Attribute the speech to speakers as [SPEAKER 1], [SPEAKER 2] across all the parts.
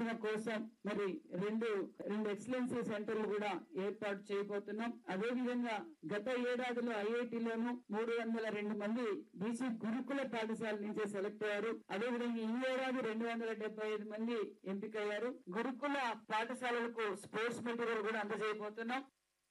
[SPEAKER 1] శిక్షణ కోసం మరి రెండు రెండు ఎక్సలెన్సీ సెంటర్లు కూడా ఏర్పాటు చేయబోతున్నాం అదే విధంగా గత ఏడాదిలో ఐఐటిలోను మూడు వందల రెండు మంది బీసీ గురుకుల పాఠశాల నుంచి సెలెక్ట్ అయ్యారు అదే విధంగా ఈ ఏడాది రెండు వందల డెబ్బై ఐదు మంది ఎంపికయ్యారు గురుకుల పాఠశాలలకు స్పోర్ట్స్ మెటీరియల్ కూడా అందజేయబోతున్నాం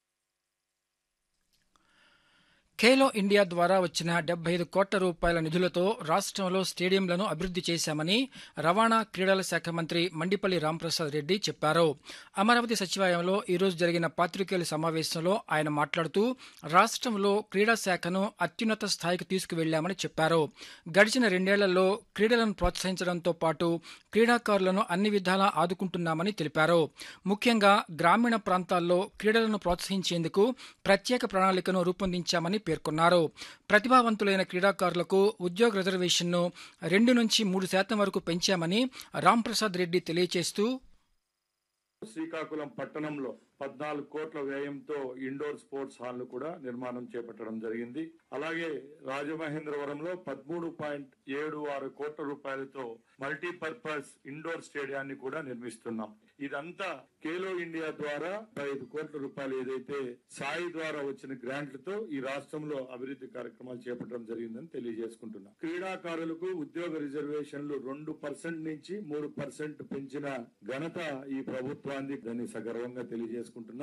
[SPEAKER 2] ఖేలో ఇండియా ద్వారా వచ్చిన డెబ్బై ఐదు కోట్ల రూపాయల నిధులతో రాష్ట్రంలో స్టేడియంలను అభివృద్ది చేశామని రవాణా క్రీడల శాఖ మంత్రి మండిపల్లి రాంప్రసాద్ రెడ్డి చెప్పారు అమరావతి సచివాలయంలో ఈరోజు జరిగిన పాత్రికేయుల సమావేశంలో ఆయన మాట్లాడుతూ రాష్ట్రంలో క్రీడా శాఖను అత్యున్నత స్థాయికి తీసుకువెళ్లామని చెప్పారు గడిచిన రెండేళ్లలో క్రీడలను ప్రోత్సహించడంతో పాటు క్రీడాకారులను అన్ని విధాలా ఆదుకుంటున్నామని తెలిపారు ముఖ్యంగా గ్రామీణ ప్రాంతాల్లో క్రీడలను ప్రోత్సహించేందుకు ప్రత్యేక ప్రణాళికను రూపొందించామని పేర్కొన్నారు ప్రతిభావంతులైన క్రీడాకారులకు ఉద్యోగ రిజర్వేషన్ను రెండు నుంచి మూడు శాతం వరకు పెంచామని రాంప్రసాద్ రెడ్డి తెలియజేస్తూ
[SPEAKER 3] శ్రీకాకుళం పట్టణంలో పద్నాలుగు కోట్ల వ్యయంతో ఇండోర్ స్పోర్ట్స్ హాల్ ను కూడా నిర్మాణం చేపట్టడం జరిగింది అలాగే రాజమహేంద్రవరంలో పదమూడు పాయింట్ ఏడు ఆరు కోట్ల రూపాయలతో మల్టీపర్పస్ ఇండోర్ స్టేడియాన్ని కూడా నిర్మిస్తున్నాం ఇదంతా ఖేలో ఇండియా ద్వారా ఐదు కోట్ల రూపాయలు ఏదైతే సాయి ద్వారా వచ్చిన గ్రాంట్లతో ఈ రాష్ట్రంలో అభివృద్ధి కార్యక్రమాలు చేపట్టడం జరిగిందని తెలియజేసుకుంటున్నాం క్రీడాకారులకు ఉద్యోగ రిజర్వేషన్లు రెండు పర్సెంట్ నుంచి మూడు పర్సెంట్ పెంచిన ఘనత ఈ ప్రభుత్వాన్ని దాన్ని సగర్వంగా తెలియజేసుకుంటున్నా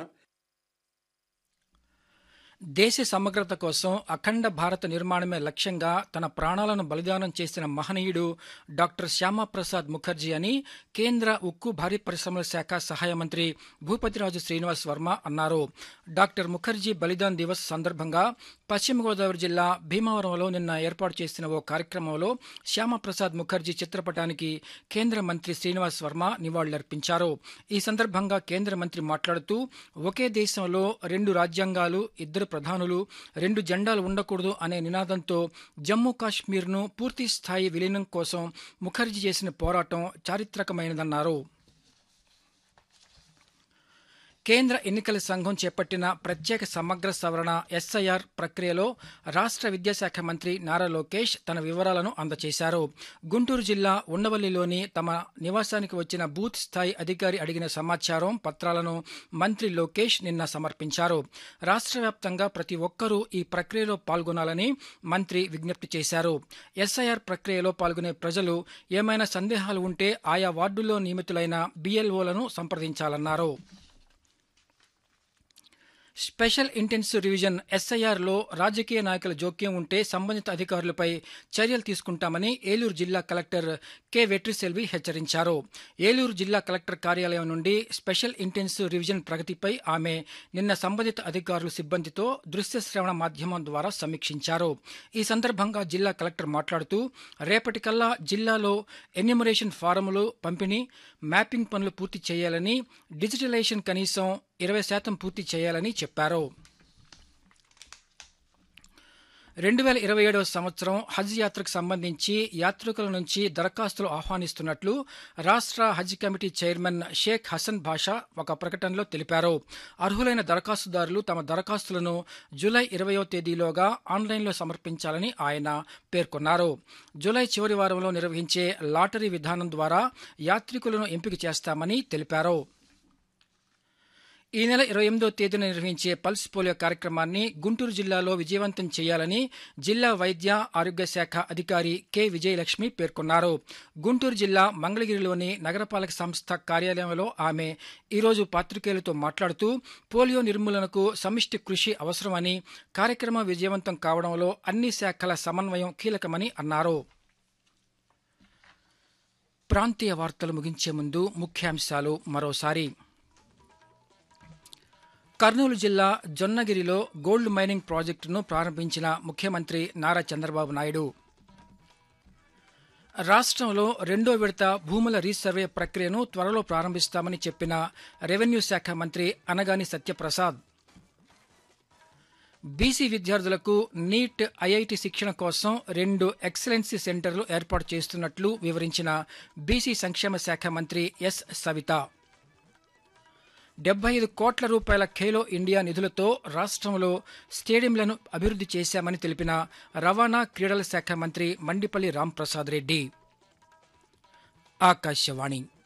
[SPEAKER 2] దేశ సమగ్రత కోసం అఖండ భారత నిర్మాణమే లక్ష్యంగా తన ప్రాణాలను బలిదానం చేసిన మహనీయుడు డాక్టర్ శ్యామాప్రసాద్ ముఖర్జీ అని కేంద్ర ఉక్కు భారీ పరిశ్రమల శాఖ సహాయ మంత్రి భూపతిరాజు శ్రీనివాస్ వర్మ అన్నారు డాక్టర్ ముఖర్జీ బలిదాన్ దివస్ సందర్భంగా పశ్చిమ గోదావరి జిల్లా భీమవరంలో నిన్న ఏర్పాటు చేసిన ఓ కార్యక్రమంలో శ్యామప్రసాద్ ముఖర్జీ చిత్రపటానికి కేంద్ర మంత్రి శ్రీనివాస్ వర్మ నివాళులర్పించారు ఈ సందర్భంగా కేంద్ర మంత్రి మాట్లాడుతూ ఒకే దేశంలో రెండు రాజ్యాంగాలు ఇద్దరు ప్రధానులు రెండు జెండాలు ఉండకూడదు అనే నినాదంతో జమ్మూ కాశ్మీర్ను పూర్తి స్థాయి విలీనం కోసం ముఖర్జీ చేసిన పోరాటం చారిత్రకమైనదన్నారు కేంద్ర ఎన్నికల సంఘం చేపట్టిన ప్రత్యేక సమగ్ర సవరణ ఎస్ఐఆర్ ప్రక్రియలో రాష్ట్ర విద్యాశాఖ మంత్రి నారా లోకేష్ తన వివరాలను అందజేశారు గుంటూరు జిల్లా ఉండవల్లిలోని తమ నివాసానికి వచ్చిన బూత్ స్థాయి అధికారి అడిగిన సమాచారం పత్రాలను మంత్రి లోకేష్ నిన్న సమర్పించారు రాష్ట్ర వ్యాప్తంగా ప్రతి ఒక్కరూ ఈ ప్రక్రియలో పాల్గొనాలని మంత్రి విజ్ఞప్తి చేశారు ఎస్ఐఆర్ ప్రక్రియలో పాల్గొనే ప్రజలు ఏమైనా సందేహాలు ఉంటే ఆయా వార్డుల్లో నియమితులైన బిఎల్ఓలను సంప్రదించాలన్నారు స్పెషల్ ఇంటెన్సివ్ రివిజన్ ఎస్ఐఆర్ లో రాజకీయ నాయకుల జోక్యం ఉంటే సంబంధిత అధికారులపై చర్యలు తీసుకుంటామని ఏలూరు జిల్లా కలెక్టర్ కె వెట్రిసెల్వి హెచ్చరించారు ఏలూరు జిల్లా కలెక్టర్ కార్యాలయం నుండి స్పెషల్ ఇంటెన్సివ్ రివిజన్ ప్రగతిపై ఆమె నిన్న సంబంధిత అధికారులు సిబ్బందితో దృశ్య శ్రవణ మాధ్యమం ద్వారా సమీక్షించారు ఈ సందర్భంగా జిల్లా కలెక్టర్ మాట్లాడుతూ రేపటికల్లా జిల్లాలో ఎన్యూమరేషన్ ఫారములు పంపిణీ మ్యాపింగ్ పనులు పూర్తి చేయాలని డిజిటలైజేషన్ కనీసం ఇరవై శాతం పూర్తి చేయాలని చెప్పారు రెండు వేల ఇరవై ఏడవ సంవత్సరం హజ్ యాత్రకు సంబంధించి యాత్రికుల నుంచి దరఖాస్తులు ఆహ్వానిస్తున్నట్లు రాష్ట్ర హజ్ కమిటీ చైర్మన్ షేక్ హసన్ బాషా ఒక ప్రకటనలో తెలిపారు అర్హులైన దరఖాస్తుదారులు తమ దరఖాస్తులను జూలై ఇరవయో తేదీలోగా ఆన్లైన్లో సమర్పించాలని ఆయన పేర్కొన్నారు జూలై చివరి వారంలో నిర్వహించే లాటరీ విధానం ద్వారా యాత్రికులను ఎంపిక చేస్తామని తెలిపారు ఈ నెల ఇరవై ఎనిమిదో తేదీన నిర్వహించే పల్స్ పోలియో కార్యక్రమాన్ని గుంటూరు జిల్లాలో విజయవంతం చేయాలని జిల్లా వైద్య ఆరోగ్య శాఖ అధికారి కె విజయలక్ష్మి పేర్కొన్నారు గుంటూరు జిల్లా మంగళగిరిలోని నగరపాలక సంస్థ కార్యాలయంలో ఆమె ఈరోజు పాత్రికేయులతో మాట్లాడుతూ పోలియో నిర్మూలనకు సమిష్టి కృషి అవసరమని కార్యక్రమం విజయవంతం కావడంలో అన్ని శాఖల సమన్వయం కీలకమని అన్నారు ప్రాంతీయ వార్తలు ముగించే ముందు ముఖ్యాంశాలు మరోసారి కర్నూలు జిల్లా జొన్నగిరిలో గోల్డ్ మైనింగ్ ప్రాజెక్టును ప్రారంభించిన ముఖ్యమంత్రి నారా చంద్రబాబు నాయుడు రాష్ట్రంలో రెండో విడత భూముల రీసర్వే ప్రక్రియను త్వరలో ప్రారంభిస్తామని చెప్పిన రెవెన్యూ శాఖ మంత్రి అనగాని సత్యప్రసాద్ బీసీ విద్యార్థులకు నీట్ ఐఐటి శిక్షణ కోసం రెండు ఎక్సలెన్సీ సెంటర్లు ఏర్పాటు చేస్తున్నట్లు వివరించిన బీసీ సంక్షేమ శాఖ మంత్రి ఎస్ సవిత డెబ్బై ఐదు కోట్ల రూపాయల ఖేలో ఇండియా నిధులతో రాష్ట్రంలో స్టేడియంలను అభివృద్ధి చేశామని తెలిపిన రవాణా క్రీడల శాఖ మంత్రి మండిపల్లి రాంప్రసాద్ రెడ్డి ఆకాశవాణి